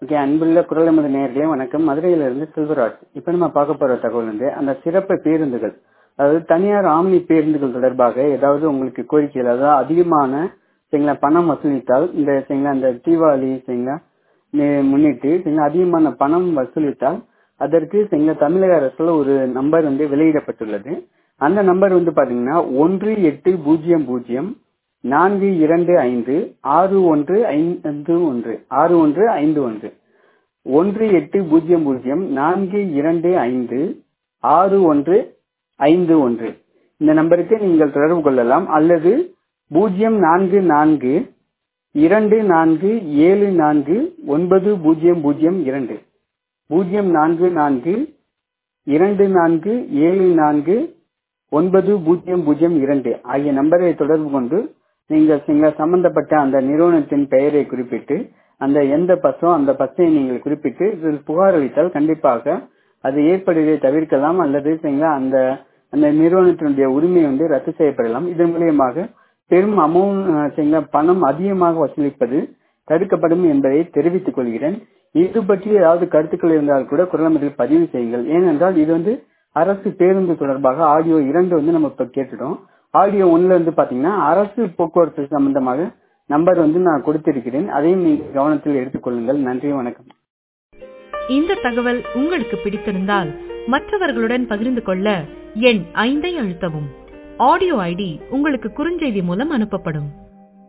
okay அன்புள்ள குரல் நமது நேர்களே வணக்கம் மதுரையிலிருந்து செல்வராஜ் இப்போ நம்ம பார்க்க போற தகவல் வந்து அந்த சிறப்பு பேருந்துகள் அதாவது தனியார் ஆம்னி பேருந்துகள் தொடர்பாக ஏதாவது உங்களுக்கு கோரிக்கைகள் அதாவது அதிகமான சரிங்களா பணம் வசூலித்தால் இந்த சரிங்களா அந்த தீபாவளி சரிங்களா நே- முன்னிட்டு சரிங்களா அதிகமான பணம் வசூலித்தால் அதற்கு சரிங்களா தமிழக அரசுல ஒரு நம்பர் வந்து வெளியிடப்பட்டுள்ளது அந்த நம்பர் வந்து பாத்தீங்கன்னா ஒன்று எட்டு பூஜ்ஜியம் பூஜ்ஜியம் நான்கு இரண்டு ஐந்து ஆறு ஒன்று ஐந்து ஒன்று ஆறு ஒன்று ஐந்து ஒன்று ஒன்று எட்டு பூஜ்ஜியம் பூஜ்ஜியம் நான்கு இரண்டு ஐந்து ஆறு ஒன்று ஐந்து ஒன்று இந்த நம்பருக்கு நீங்கள் தொடர்பு கொள்ளலாம் அல்லது பூஜ்ஜியம் நான்கு நான்கு இரண்டு நான்கு ஏழு நான்கு ஒன்பது பூஜ்ஜியம் பூஜ்ஜியம் இரண்டு பூஜ்ஜியம் நான்கு நான்கு இரண்டு நான்கு ஏழு நான்கு ஒன்பது பூஜ்ஜியம் பூஜ்ஜியம் இரண்டு ஆகிய நம்பரை தொடர்பு கொண்டு நீங்கள் சிங்க சம்பந்தப்பட்ட அந்த நிறுவனத்தின் பெயரை குறிப்பிட்டு அந்த எந்த பஸ்ஸோ அந்த பஸ்ஸை நீங்கள் குறிப்பிட்டு இதில் புகார் அளித்தால் கண்டிப்பாக அது ஏற்படுவதை தவிர்க்கலாம் அல்லது சிங்க அந்த அந்த நிறுவனத்தினுடைய உரிமை வந்து ரத்து செய்யப்படலாம் இதன் மூலியமாக பெரும் அமௌண்ட் பணம் அதிகமாக வசூலிப்பது தடுக்கப்படும் என்பதை தெரிவித்துக் கொள்கிறேன் இது பற்றி ஏதாவது கருத்துக்கள் இருந்தால் கூட குரலமதில் பதிவு செய்யுங்கள் ஏனென்றால் இது வந்து அரசு பேருந்து தொடர்பாக ஆடியோ இரண்டு வந்து நம்ம இப்ப கேட்டுட்டோம் ஆடியோ ஒன்னுல வந்து பாத்தீங்கன்னா அரசு போக்குவரத்து சம்பந்தமாக நம்பர் வந்து நான் கொடுத்திருக்கிறேன் அதையும் நீங்க கவனத்தில் எடுத்துக்கொள்ளுங்கள் நன்றி வணக்கம் இந்த தகவல் உங்களுக்கு பிடித்திருந்தால் மற்றவர்களுடன் பகிர்ந்து கொள்ள எண் ஐந்தை அழுத்தவும் ஆடியோ ஐடி உங்களுக்கு குறுஞ்செய்தி மூலம் அனுப்பப்படும்